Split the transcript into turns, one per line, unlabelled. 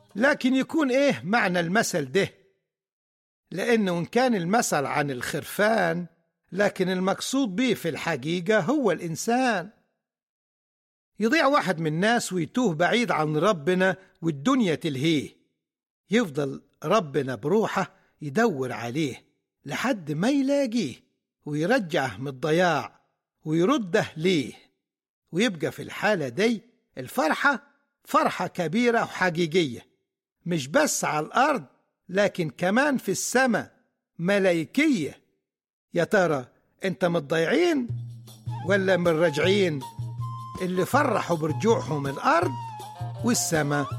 لكن يكون إيه معنى المثل ده لأنه إن كان المثل عن الخرفان لكن المقصود به في الحقيقة هو الإنسان يضيع واحد من الناس ويتوه بعيد عن ربنا والدنيا تلهيه يفضل ربنا بروحه يدور عليه لحد ما يلاقيه ويرجعه من الضياع ويرده ليه ويبقى في الحالة دي الفرحة فرحة كبيرة وحقيقية مش بس على الأرض لكن كمان في السماء ملايكية يا ترى انت متضيعين ولا من راجعين اللي فرحوا برجوعهم الأرض والسماء